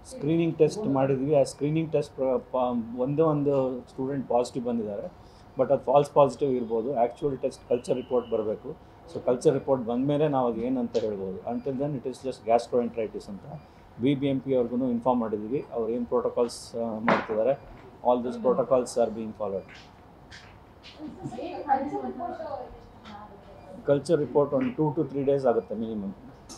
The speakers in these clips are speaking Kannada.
ಸ್ಕ್ರೀನಿಂಗ್ ಟೆಸ್ಟ್ ಮಾಡಿದ್ವಿ ಆ ಸ್ಕ್ರೀನಿಂಗ್ ಟೆಸ್ಟ್ ಒಂದೇ ಒಂದು ಸ್ಟೂಡೆಂಟ್ ಪಾಸಿಟಿವ್ ಬಂದಿದ್ದಾರೆ ಬಟ್ ಅದು ಫಾಲ್ಸ್ ಪಾಸಿಟಿವ್ ಇರ್ಬೋದು ಆ್ಯಕ್ಚುಯಲ್ ಟೆಸ್ಟ್ ಕಲ್ಚರ್ ರಿಪೋರ್ಟ್ ಬರಬೇಕು ಸೊ ಕಲ್ಚರ್ ರಿಪೋರ್ಟ್ ಬಂದಮೇಲೆ ನಾವು ಅದು ಏನಂತ ಹೇಳ್ಬೋದು until then it is just gastroenteritis ಅಂತ ಬಿ ಬಿ ಎಮ್ ಪಿ ಅವ್ರಿಗೂ ಇನ್ಫಾರ್ಮ್ ಮಾಡಿದ್ವಿ ಅವ್ರು ಏನು ಪ್ರೋಟೋಕಾಲ್ಸ್ ಮಾಡ್ತಿದ್ದಾರೆ all this protocols are being followed culture report ಒಂದು ಟೂ ಟು ತ್ರೀ ಡೇಸ್ ಆಗುತ್ತೆ ಮಿನಿಮಮ್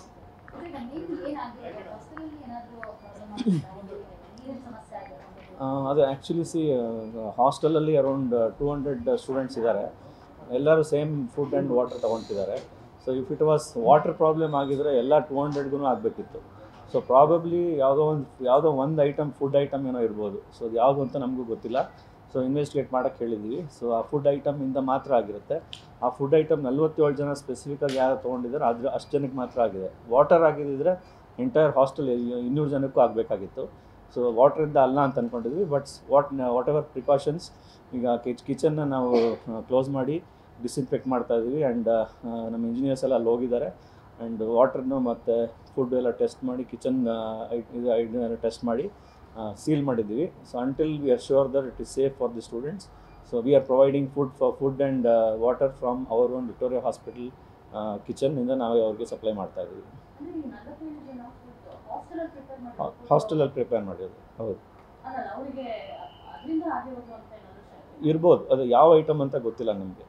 ಅದು ಆ್ಯಕ್ಚುಲಿ ಸಿ ಹಾಸ್ಟೆಲಲ್ಲಿ ಅರೌಂಡ್ ಟೂ ಹಂಡ್ರೆಡ್ ಸ್ಟೂಡೆಂಟ್ಸ್ ಇದ್ದಾರೆ ಎಲ್ಲರೂ ಸೇಮ್ ಫುಡ್ ಆ್ಯಂಡ್ ವಾಟರ್ ತೊಗೊಳ್ತಿದ್ದಾರೆ so if it was water problem ಆಗಿದ್ರೆ ಎಲ್ಲ ಟೂ ಹಂಡ್ರೆಡ್ಗೂ ಆಗಬೇಕಿತ್ತು ಸೊ ಪ್ರಾಬಬ್ಲಿ ಯಾವುದೋ ಒಂದು ಯಾವುದೋ ಒಂದು ಐಟಮ್ ಫುಡ್ ಐಟಮ್ ಏನೋ ಇರ್ಬೋದು ಸೊ ಅದು ಯಾವುದು ಅಂತ ನಮಗೂ ಗೊತ್ತಿಲ್ಲ ಸೊ ಇನ್ವೆಸ್ಟಿಗೇಟ್ ಮಾಡೋಕ್ಕೆ ಹೇಳಿದ್ದೀವಿ ಸೊ ಆ ಫುಡ್ ಐಟಮಿಂದ ಮಾತ್ರ ಆಗಿರುತ್ತೆ ಆ ಫುಡ್ ಐಟಮ್ ನಲ್ವತ್ತೇಳು ಜನ ಸ್ಪೆಸಿಫಿಕಾಗಿ ಯಾರು ತೊಗೊಂಡಿದ್ದಾರೆ ಅದ್ರ ಅಷ್ಟು ಜನಕ್ಕೆ ಮಾತ್ರ ಆಗಿದೆ ವಾಟರ್ ಆಗಿದ್ದಿದ್ರೆ ಎಂಟೈರ್ ಹಾಸ್ಟೆಲ್ ಇನ್ನೂರು ಜನಕ್ಕೂ ಆಗಬೇಕಾಗಿತ್ತು ಸೊ ವಾಟ್ರಿಂದ ಅಲ್ಲ ಅಂತ ಅಂದ್ಕೊಂಡಿದ್ವಿ but what what ever precautions ಈಗ ಕಿಚ್ ಕಿಚನ್ನ ನಾವು ಕ್ಲೋಸ್ ಮಾಡಿ ಡಿಸ್ಇನ್ಫೆಕ್ಟ್ ಮಾಡ್ತಾ ಇದ್ದೀವಿ ಆ್ಯಂಡ್ ನಮ್ಮ ಇಂಜಿನಿಯರ್ಸ್ ಎಲ್ಲ ಅಲ್ಲಿ ಹೋಗಿದ್ದಾರೆ ಆ್ಯಂಡ್ ವಾಟರ್ನು ಮತ್ತು ಫುಡ್ ಎಲ್ಲ ಟೆಸ್ಟ್ ಮಾಡಿ ಕಿಚನ್ ಇದು ಇದು ಟೆಸ್ಟ್ ಮಾಡಿ ಸೀಲ್ ಮಾಡಿದ್ದೀವಿ so until we are sure that it is safe for the students so we are providing food for food and water from our own Victoria hospital ಕಿಚನ್ನಿಂದ ನಾವೇ ಅವ್ರಿಗೆ ಸಪ್ಲೈ ಮಾಡ್ತಾ ಇದ್ದೀವಿ ಹಾಸ್ಟೆಲಲ್ಲಿ ಪ್ರಿಪೇರ್ ಮಾಡಿರೋದು ಹೌದು ಇರ್ಬೋದು ಅದು ಯಾವ ಐಟಮ್ ಅಂತ ಗೊತ್ತಿಲ್ಲ ನಮಗೆ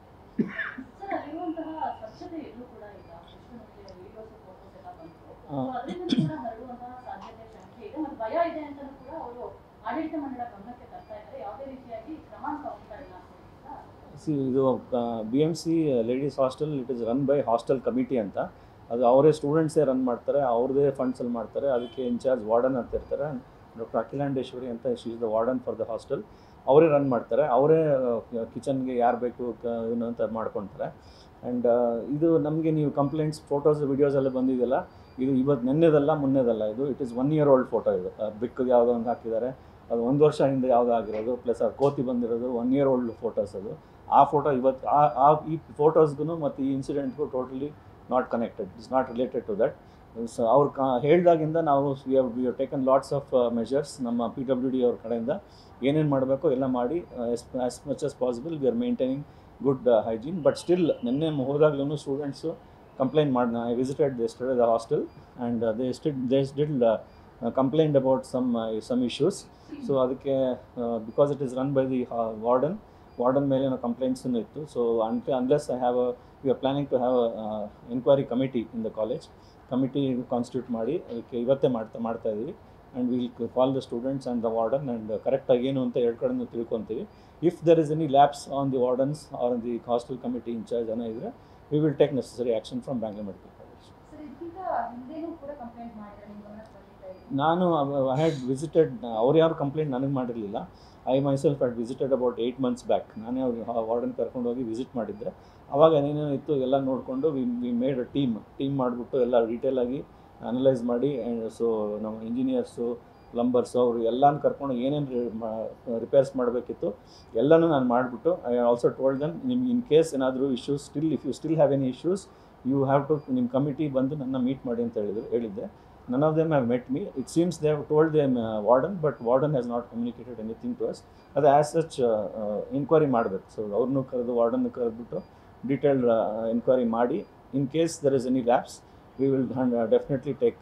ಆಡಳಿತ ಮಂಡಳ ಗಮನಕ್ಕೆ ತರ್ತಾ ಇದ್ದಾರೆ ಯಾವುದೇ ರೀತಿಯಾಗಿ ಕ್ರಮ ತಗೊಳ್ತಾ ಇಲ್ಲ ಅಂತ ಸಿ ಇದು B M C ladies hostel it is run by hostel committee ಅಂತ ಅದು ಅವರೇ ಸ್ಟೂಡೆಂಟ್ಸೇ ರನ್ ಮಾಡ್ತಾರೆ ಅವ್ರದ್ದೇ ಫಂಡ್ಸಲ್ಲಿ ಮಾಡ್ತಾರೆ ಅದಕ್ಕೆ ಇನ್ಚಾರ್ಜ್ ವಾರ್ಡನ್ ಅಂತ ಇರ್ತಾರೆ ಡಾಕ್ಟರ್ ಅಖಿಲಾಂಡೇಶ್ವರಿ ಅಂತ she is the warden for the hostel ಅವರೇ ರನ್ ಮಾಡ್ತಾರೆ ಅವರೇ ಕಿಚನ್ಗೆ ಯಾರು ಬೇಕು ಕ- ಏನು ಅಂತ ಮಾಡ್ಕೊಳ್ತಾರೆ ಆ್ಯಂಡ್ ಇದು ನಮಗೆ ನೀವು ಕಂಪ್ಲೇಂಟ್ಸ್ ಫೋಟೋಸ್ ವಿಡಿಯೋಸ್ ಎಲ್ಲ ಬಂದಿದೆಯಲ್ಲ ಇದು ಇವತ್ತು ನೆನ್ನೆದಲ್ಲ ಮೊನ್ನೆದಲ್ಲ ಇದು it is one year old photo ಇದು ಬಿಕ್ಕದು ಯಾವುದೋ ಒಂದು ಹಾಕಿದ್ದಾರೆ ಅದು ಒಂದು ವರ್ಷ ಹಿಂದೆ ಯಾವುದೋ ಆಗಿರೋದು ಪ್ಲಸ್ ಅದು ಕೋತಿ ಬಂದಿರೋದು ಒನ್ ಇಯರ್ ಓಲ್ಡ್ ಫೋಟೋಸ್ ಅದು ಆ ಫೋಟೋ ಇವತ್ತು ಆ ಆ ಈ ಫೋಟೋಸ್ಗೂ ಮತ್ತು ಈ ಇನ್ಸಿಡೆಂಟ್ಗೂ totally not connected it's not related to that so ಅವ್ರು ಕ ಹೇಳಿದಾಗಿಂದ ನಾವು we have we have taken lots of measures ನಮ್ಮ ಪಿ ಡಬ್ಲ್ಯೂ ಡಿ ಅವ್ರ ಕಡೆಯಿಂದ ಏನೇನು ಮಾಡಬೇಕು ಎಲ್ಲ ಮಾಡಿ as as much as possible we are maintaining good hygiene but still ನಿನ್ನೆ ಹೋದಾಗ್ಲೂ ಸ್ಟೂಡೆಂಟ್ಸು ಕಂಪ್ಲೇಂಟ್ ಮಾಡಿ I visited yesterday the hostel and they still they still complaint about some some issues so ಅದಕ್ಕೆ because it is run by the warden warden ಮೇಲೆ ಕಂಪ್ಲೇಂಟ್ಸೂ ಇತ್ತು ಸೊ ಅಂಟ್ unless I have we are planning to have enquiry committee in the college committee constitute ಮಾಡಿ ಅದಕ್ಕೆ ಇವತ್ತೇ ಮಾಡ್ತಾ ಮಾಡ್ತಾ ಇದ್ದೀವಿ and will call the students and the warden and ಕರೆಕ್ಟಾಗಿ ಏನು ಅಂತ ಎರಡು ಕಡೆನೂ ತಿಳ್ಕೊತೀವಿ if there is any lapses on the wardens or the hostel committee incharge ಏನೋ ಇದ್ದರೆ we will take necessary action from Bangalore medical college sir ಇದಕ್ಕಿಂತ ಹಿಂದೆನೂ ಕೂಡ ಕಂಪ್ಲೇಂಟ್ ಮಾಡಿದ್ರೆ ನಿಮ್ಮ ಗಮನಕ್ಕೆ ಬಂದಿತ್ತಾ ಇದು? ನಾನು ಐ ಹ್ಯಾಡ್ ವಿಸಿಟೆಡ್ ಅವ್ರು ಯಾರು ಕಂಪ್ಲೇಂಟ್ ನನಗೆ ಮಾಡಿರಲಿಲ್ಲ I myself had visited about eight months back ನಾನೇ ಅವ್ರಿಗೆ ವಾರ್ಡನ್ ಕರ್ಕೊಂಡು ಹೋಗಿ ವಿಸಿಟ್ ಮಾಡಿದ್ದೆ ಅವಾಗ ಏನೇನೋ ಇತ್ತು ಎಲ್ಲ ನೋಡಿಕೊಂಡು we we made a team team ಮಾಡಿಬಿಟ್ಟು ಎಲ್ಲ ಡೀಟೇಲಾಗಿ ಅನಲೈಸ್ ಮಾಡಿ ಸೊ ನಮ್ಮ ಇಂಜಿನಿಯರ್ಸು ಪ್ಲಂಬರ್ಸು ಅವರು ಎಲ್ಲನೂ ಕರ್ಕೊಂಡು ಏನೇನು ರಿಪೇರ್ಸ್ ಮಾಡಬೇಕಿತ್ತು ಎಲ್ಲನೂ ನಾನು ಮಾಡಿಬಿಟ್ಟು ಐ ಆಲ್ಸೋ ಟೋಲ್ಡ್ ದಮ್ ನಿಮ್ಗೆ ಇನ್ ಕೇಸ್ ಏನಾದರೂ issues still if you still have any issues you have to ನಿಮ್ಮ ಕಮಿಟಿ ಬಂದು ನನ್ನ ಮೀಟ್ ಮಾಡಿ ಅಂತ ಹೇಳಿದ್ರು ಹೇಳಿದ್ದೆ none of them have met me it seems they have told them warden but warden has not communicated anything to us ಅದು ಆ್ಯಸ್ ಸಚ್ ಎನ್ಕ್ವೈರಿ ಮಾಡಬೇಕು ಸೊ ಅವ್ರನ್ನೂ ಕರೆದು ವಾರ್ಡನ್ನು ಕರೆದ್ಬಿಟ್ಟು ಡೀಟೇಲ್ಡ್ ಎನ್ಕ್ವೈರಿ ಮಾಡಿ in case there is any lapses we will definitely take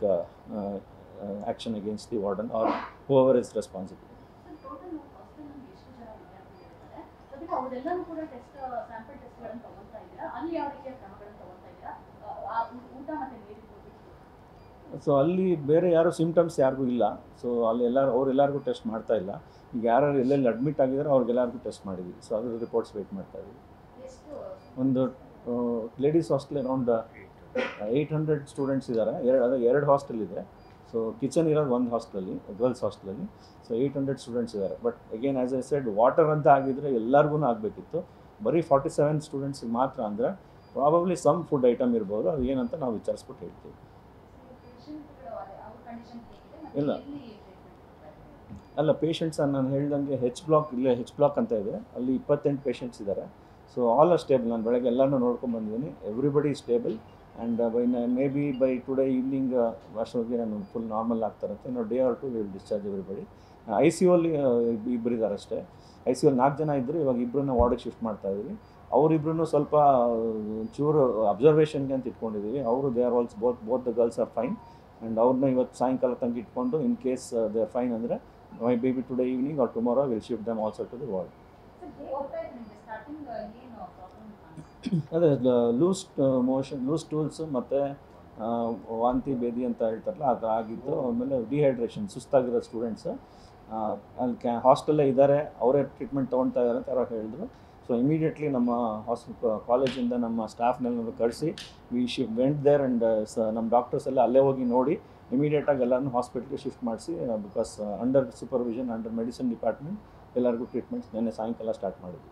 action against the warden or whoever is responsible sir total ಹಾಸ್ಟೆಲ್ನಲ್ಲಿ ಎಷ್ಟು ಜನ ವಿದ್ಯಾರ್ಥಿಗಳಿದ್ದಾರೆ ಜೊತೆಗೆ ಅವರೆಲ್ಲರೂ ಕೂಡ ಟೆಸ್ಟ್ ಸ್ಯಾಂಪಲ್ ಟೆಸ್ಟ್ಗಳನ್ನು ತಗೊಳ್ತಾ ಇದ್ದೀರಾ ಅಲ್ಲಿ ಯಾವ ರೀತಿಯ ಕ್ರಮಗಳನ್ನು ತಗೊಳ್ತಾ ಇದ್ದೀರಾ ಆ, ಆ ಊಟ ಮತ್ತು ನೀರಿನ ಬಿಟ್ಟು ಸೊ ಅಲ್ಲಿ ಬೇರೆ ಯಾರು ಸಿಮ್ಟಮ್ಸ್ ಯಾರಿಗೂ ಇಲ್ಲ ಸೊ ಅಲ್ಲಿ ಎಲ್ಲರೂ ಅವ್ರೆಲ್ಲರಿಗೂ ಟೆಸ್ಟ್ ಮಾಡ್ತಾ ಇಲ್ಲ ಈಗ ಯಾರು ಎಲ್ಲೆಲ್ಲಿ ಅಡ್ಮಿಟ್ ಆಗಿದ್ದಾರೆ ಅವ್ರಿಗೆಲ್ಲರಿಗೂ ಟೆಸ್ಟ್ ಮಾಡಿದ್ವಿ ಸೊ ಅದ್ರ ರಿಪೋರ್ಟ್ಸ್ ವೆಯ್ಟ್ ಮಾಡ್ತಾ ಇದ್ದೀವಿ ಎಷ್ಟು ಒಂದು ladies hostel around eight hundred students ಇದ್ದಾರೆ ಎರಡು ಅದೇ ಎರಡು ಹಾಸ್ಟೆಲ್ ಇದೆ ಸೊ ಕಿಚನ್ ಇರೋದು ಒಂದು ಹಾಸ್ಟೆಲಲ್ಲಿ ಗರ್ಲ್ಸ್ ಹಾಸ್ಟೆಲಲ್ಲಿ ಸೊ ಏಯ್ಟ್ ಹಂಡ್ರೆಡ್ ಸ್ಟೂಡೆಂಟ್ಸ್ ಇದ್ದಾರೆ but again as I said water ಅಂತ ಆಗಿದ್ರೆ ಎಲ್ಲರಿಗೂ ಆಗಬೇಕಿತ್ತು ಬರೀ ಫಾರ್ಟಿ ಸೆವೆನ್ ಸ್ಟೂಡೆಂಟ್ಸ್ಗೆ ಮಾತ್ರ ಅಂದರೆ ಪ್ರಾಬಬ್ಲಿ ಸಮ್ ಫುಡ್ ಐಟಮ್ ಇರ್ಬೋದು ಅದು ಏನಂತ ನಾವು ವಿಚಾರಿಸ್ಬಿಟ್ಟು ಹೇಳ್ತೀವಿ ಪೇಷಂಟ್ಗಳು ಅದೇ ಅವ್ರ ಕಂಡೀಷನ್ ಹೇಗಿದೆ ಮತ್ತು ಇಲ್ಲ. ಎಲ್ಲಿ ಟ್ರೀಟ್ಮೆಂಟ್ ಕೊಡ್ತಾ ಇದ್ದಾರೆ ಅಲ್ಲ ಪೇಷಂಟ್ಸ್ ನಾನು ಹೇಳ್ದಂಗೆ ಹೆಚ್ ಬ್ಲಾಕ್ ಇಲ್ಲೇ ಹೆಚ್ ಬ್ಲಾಕ್ ಅಂತ ಇದೆ ಅಲ್ಲಿ ಇಪ್ಪತ್ತೆಂಟು ಪೇಷಂಟ್ಸ್ ಇದ್ದಾರೆ ಸೊ ಆಲ್ ಆರ್ ಸ್ಟೇಬಲ್ ನಾನು ಬೆಳಗ್ಗೆ ಎಲ್ಲನೂ ನೋಡ್ಕೊಂಡು ಬಂದಿದ್ದೀನಿ everybody stable and by may be by today evening ಅಷ್ಟೊತ್ತಿಗೆ ನಾನು ಫುಲ್ ನಾರ್ಮಲ್ ಆಗ್ತಾರಂತೆ ನಾವು day or two will discharge everybody I C U ಅಲ್ಲಿ ಇಬ್ಬರು ಇದ್ದಾರೆ ಅಷ್ಟೇ ಐ ಸಿ ಯು ನಾಲ್ಕು ಜನ ಇದ್ದರು ಇವಾಗ ಇಬ್ಬರನ್ನ ವಾರ್ಡಿಗೆ ಶಿಫ್ಟ್ ಮಾಡ್ತಾ ಇದ್ದೀವಿ ಅವರಿಬ್ರು ಸ್ವಲ್ಪ ಚೂರು ಅಬ್ಸರ್ವೇಷನ್ಗೆ ಅಂತ ಇಟ್ಕೊಂಡಿದ್ದೀವಿ ಅವರು they are also both both the girls are fine and ಅವ್ರನ್ನ ಇವತ್ತು ಸಾಯಂಕಾಲ ತನಕ ಇಟ್ಕೊಂಡು in case they are fine ಅಂದರೆ maybe today evening or tomorrow will shift them also to the ward starting ಏನು ಪ್ರಾಬ್ಲಮ್ ಅದೇ ಲೂಸ್ ಮೋಷನ್ ಲೂಸ್ ಟೂಲ್ಸ್ ಮತ್ತು ವಾಂತಿ ಬೇದಿ ಅಂತ ಹೇಳ್ತಾರಲ್ಲ ಅದು ಆಗಿತ್ತು ಆಮೇಲೆ ಡಿಹೈಡ್ರೇಷನ್ ಸುಸ್ತಾಗಿರೋ ಸ್ಟೂಡೆಂಟ್ಸ್ ಅಲ್ಲಿ ಕ್ಯಾ ಹಾಸ್ಟೆಲ್ಲೇ ಇದ್ದಾರೆ ಅವರೇ ಟ್ರೀಟ್ಮೆಂಟ್ ತೊಗೊಳ್ತಾ ಇದ್ದಾರೆ ಅಂತ ಯಾರೋ ಹೇಳಿದ್ರು ಸೊ ಇಮಿಡಿಯೇಟ್ಲಿ ನಮ್ಮ ಹಾಸ್ಪಿ ಕಾಲೇಜಿಂದ ನಮ್ಮ ಸ್ಟಾಫ್ನೆಲ್ಲ ಕಳಿಸಿ we she went there and ಸ ನಮ್ಮ ಡಾಕ್ಟರ್ಸ್ ಎಲ್ಲ ಅಲ್ಲೇ ಹೋಗಿ ನೋಡಿ ಇಮಿಡಿಯೇಟಾಗಿ ಎಲ್ಲರನ್ನೂ ಹಾಸ್ಪಿಟ್ಲಿಗೆ ಶಿಫ್ಟ್ ಮಾಡಿಸಿ because under supervision under medicine department ಎಲ್ಲರಿಗೂ ಟ್ರೀಟ್ಮೆಂಟ್ಸ್ ನಿನ್ನೆ ಸಾಯಂಕಾಲ ಸ್ಟಾರ್ಟ್ ಮಾಡಿದ್ವಿ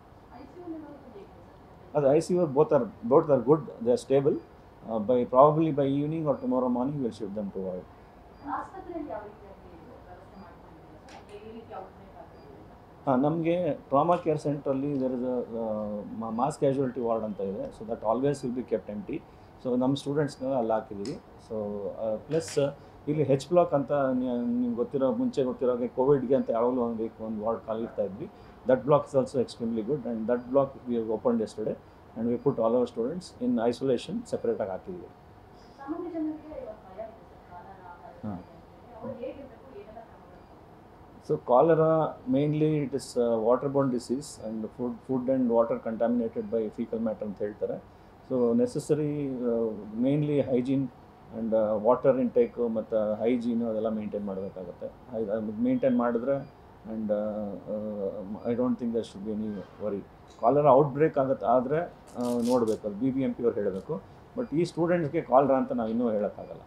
ಅದು I C U both are both are good they are stable by probably by evening or tomorrow morning will shift them to ward ಆಸ್ಪತ್ರೆಯಲ್ಲಿ ಯಾವ ರೀತಿಯಾಗಿ ವ್ಯವಸ್ಥೆ ಮಾಡ್ಕೊಂಡಿದ್ದೀರಾ ಈ ರೀತಿ ಔಟ್ಬ್ರೇಕ್ ಆಗ್ತದೆ ಹಾಂ ನಮಗೆ ಟ್ರಾಮಾ ಕೇರ್ ಸೆಂಟ್ರಲ್ಲಿ there is mass casualty ward ಅಂತ ಇದೆ so that always will be kept empty so ನಮ್ಮ ಸ್ಟೂಡೆಂಟ್ಸ್ನೆಲ್ಲ ಅಲ್ಲಿ ಹಾಕಿದ್ದೀವಿ ಸೊ ಪ್ಲಸ್ ಇಲ್ಲಿ ಹೆಚ್ ಬ್ಲಾಕ್ ಅಂತ ನಿಮ್ಗೆ ಗೊತ್ತಿರೋ ಮುಂಚೆ ಗೊತ್ತಿರೋ ಹಾಗೆ ಕೋವಿಡ್ಗೆ ಅಂತ ಯಾವಾಗಲೂ ಒಂದು ವೀಕ್ ಒಂದು ವಾರ್ಡ್ ಖಾಲಿ ಇರ್ತಾ ಇದ್ವಿ that block is also extremely good and that block we open yesterday and we put all our students in isolation ಸೆಪ್ರೇಟಾಗಿ ಹಾಕಿದ್ದೀವಿ ಸಾಮಾನ್ಯ ಜನರಿಗೆ ಇವಾಗ ಭಯ ಇದೆ ಸರ್ ಕಾಲರ ಹಾ. ಅವ್ರು ಹೇಗಿರಬೇಕು ಏನೆಲ್ಲ ಕ್ರಮಗಳು so cholera mainly it is uh, waterborne disease and food food and water contaminated by fecal matter ಅಂತ ಹೇಳ್ತಾರೆ so necessary mainly hygiene and water intake ಮತ್ತು ಹೈಜೀನು ಅದೆಲ್ಲ ಮೇಂಟೈನ್ ಮಾಡಬೇಕಾಗುತ್ತೆ ಮೇಂಟೈನ್ ಮಾಡಿದ್ರೆ and I don't think there should be any worry cholera outbreak ಆಗತ್ತೆ ಆದರೆ ನೋಡಬೇಕು ಅದು ಬಿ ಬಿ ಎಮ್ ಪಿ ಅವ್ರು ಹೇಳಬೇಕು ಬಟ್ ಈ ಸ್ಟೂಡೆಂಟ್ಸ್ಗೆ ಕಾಲರ ಅಂತ ನಾವು ಇನ್ನೂ ಹೇಳೋಕ್ಕಾಗಲ್ಲ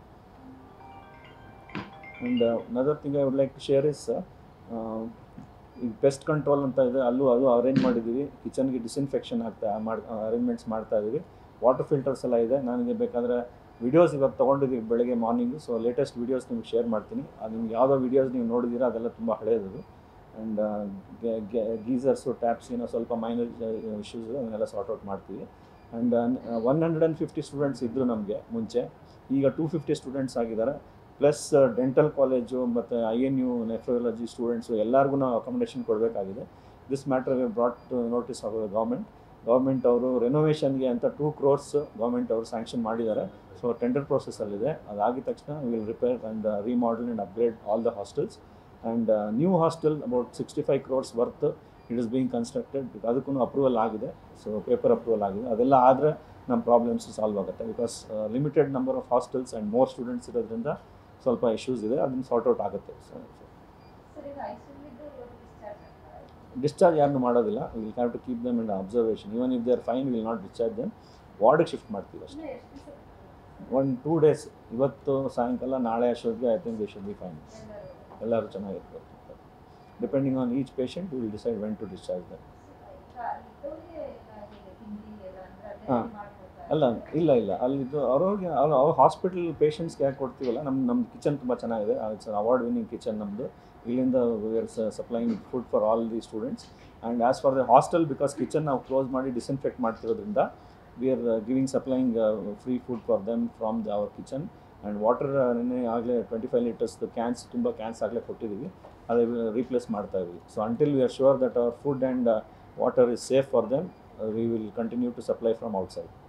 and another thing I would like to share is ಈಗ ಪೆಸ್ಟ್ ಕಂಟ್ರೋಲ್ ಅಂತ ಇದೆ ಅಲ್ಲೂ ಅದು ಅರೇಂಜ್ ಮಾಡಿದ್ದೀವಿ ಕಿಚನ್ಗೆ ಡಿಸ್ಇನ್ಫೆಕ್ಷನ್ ಆಗ್ತಾ ಮಾಡಿ ಅರೇಂಜ್ಮೆಂಟ್ಸ್ ಮಾಡ್ತಾ ಇದ್ದೀವಿ ವಾಟರ್ ಫಿಲ್ಟರ್ಸ್ ಎಲ್ಲ ಇದೆ ನನಗೆ ಬೇಕಾದರೆ ವಿಡಿಯೋಸ್ ಇವಾಗ ತೊಗೊಂಡಿದ್ದೀವಿ ಬೆಳಗ್ಗೆ ಮಾರ್ನಿಂಗು ಸೊ ಲೇಟೆಸ್ಟ್ ವೀಡಿಯೋಸ್ ನಿಮ್ಗೆ ಶೇರ್ ಮಾಡ್ತೀನಿ ಅದು ನಿಮ್ಗೆ ಯಾವುದೋ ವೀಡಿಯೋಸ್ ನೀವು ನೋಡಿದ್ದೀರಾ ಅದೆಲ್ಲ ತುಂಬ ಹಳೇದದು ಆ್ಯಂಡ್ ಗೀಸರ್ಸು ಟ್ಯಾಪ್ಸ್ ಏನೋ ಸ್ವಲ್ಪ ಮೈನರ್ ಇಶ್ಯೂಸ್ ಅದನ್ನೆಲ್ಲ ಸಾರ್ಟ್ ಔಟ್ ಮಾಡ್ತೀವಿ and one hundred and fifty students ಇದ್ದರು ನಮಗೆ ಮುಂಚೆ ಈಗ ಟೂ ಫಿಫ್ಟಿ ಸ್ಟೂಡೆಂಟ್ಸ್ ಆಗಿದ್ದಾರೆ ಪ್ಲಸ್ ಡೆಂಟಲ್ ಕಾಲೇಜು ಮತ್ತು I N U nephrology students ಎಲ್ಲರಿಗೂ ನಾವು ಅಕಾಮಿಡೇಷನ್ ಕೊಡಬೇಕಾಗಿದೆ this matter we brought notice of government government ಅವರು ರೆನೋವೇಷನ್ಗೆ ಅಂತ ಟೂ ಕ್ರೋರ್ಸ್ ಗೌರ್ಮೆಂಟ್ ಅವರು ಸ್ಯಾಂಕ್ಷನ್ ಮಾಡಿದ್ದಾರೆ ಸೊ ಟೆಂಡರ್ ಪ್ರೊಸೆಸಲ್ಲಿದೆ ಅದಾಗಿದ ತಕ್ಷಣ will repair and remodel and upgrade all the hostels and new hostel about sixty five crores worth it is being constructed ಅದಕ್ಕೂ ಅಪ್ರೂವಲ್ ಆಗಿದೆ ಸೊ ಪೇಪರ್ ಅಪ್ರೂವಲ್ ಆಗಿದೆ ಅದೆಲ್ಲ ಆದರೆ ನಮ್ಮ ಪ್ರಾಬ್ಲಮ್ಸ್ ಸಾಲ್ವ್ ಆಗುತ್ತೆ because limited number of hostels and more students ಇರೋದ್ರಿಂದ ಸ್ವಲ್ಪ ಇಶ್ಯೂಸ್ ಇದೆ ಅದನ್ನು ಸಾರ್ಟ್ ಔಟ್ ಆಗುತ್ತೆ ಸೊ ಸರ್ ಈಗ ಐಸಿಯುಲಿದ್ದು ಇವಾಗ ಡಿಸ್ಚಾರ್ಜ್ ಆಗ್ತಾರೆ ಡಿಸ್ಚಾರ್ಜ್ ಯಾರನ್ನು ಮಾಡೋದಿಲ್ಲ will have to keep them in observation even if they are fine will not discharge them ವಾರ್ಡಿಗೆ ಶಿಫ್ಟ್ ಮಾಡ್ತೀವಿ ಅಷ್ಟೇ ಇನ್ನು ಎಷ್ಟು ದಿವಸ ಒನ್ ಟೂ ಡೇಸ್ ಇವತ್ತು ಸಾಯಂಕಾಲ ನಾಳೆ ಅಷ್ಟೊತ್ತಿಗೆ I think they should be fine ಎಲ್ಲರೂ ಎಲ್ಲರೂ ಚೆನ್ನಾಗಿರ್ಬೇಕು depending on each patient will decide when to discharge them ಇದ್ದವ್ರಿಗೆ ಎಲ್ಲ ಹೀಗೆ ತಿಂಡಿ ಎಲ್ಲ ಅಂದ್ರೆ ಅದೇ ಹಾ. ಮಾಡ್ಕೊಡ್ತಾರೆ ಅಲ್ಲ ಇಲ್ಲ ಇಲ್ಲ ಅಲ್ಲಿದ್ದು ಅವ್ರಿಗೆ ಅವ್ರು ಅವ್ರು ಹಾಸ್ಪಿಟಲ್ ಪೇಷಂಟ್ಸ್ಗೆ ಯಾಕೆ ಕೊಡ್ತೀವಲ್ಲ ನಮ್ಮ ನಮ್ಮ ಕಿಚನ್ ತುಂಬ ಚೆನ್ನಾಗಿದೆ ಇಟ್ಸ್ ಅವಾರ್ಡ್ ವಿನ್ನಿಂಗ್ ಕಿಚನ್ ನಮ್ಮದು ಇಲ್ಲಿಂದ we are supplying food for all the students and as for the hostel because kitchen ನಾವು ಕ್ಲೋಸ್ ಮಾಡಿ ಡಿಸ್ಇನ್ಫೆಕ್ಟ್ ಮಾಡ್ತಿರೋದ್ರಿಂದ we are giving supplying free food for them from the our kitchen and water ನಿನ್ನೆ ಆಗಲೇ ಟ್ವೆಂಟಿ ಫೈವ್ ಲೀಟರ್ಸ್ದು ಕ್ಯಾನ್ಸ್ ತುಂಬ ಕ್ಯಾನ್ಸ್ ಆಗಲೇ ಕೊಟ್ಟಿದ್ದೀವಿ ಅದೇ ರೀಪ್ಲೇಸ್ ಮಾಡ್ತಾ ಇದ್ದೀವಿ so until we are sure that our food and water is safe for them we will continue to supply from outside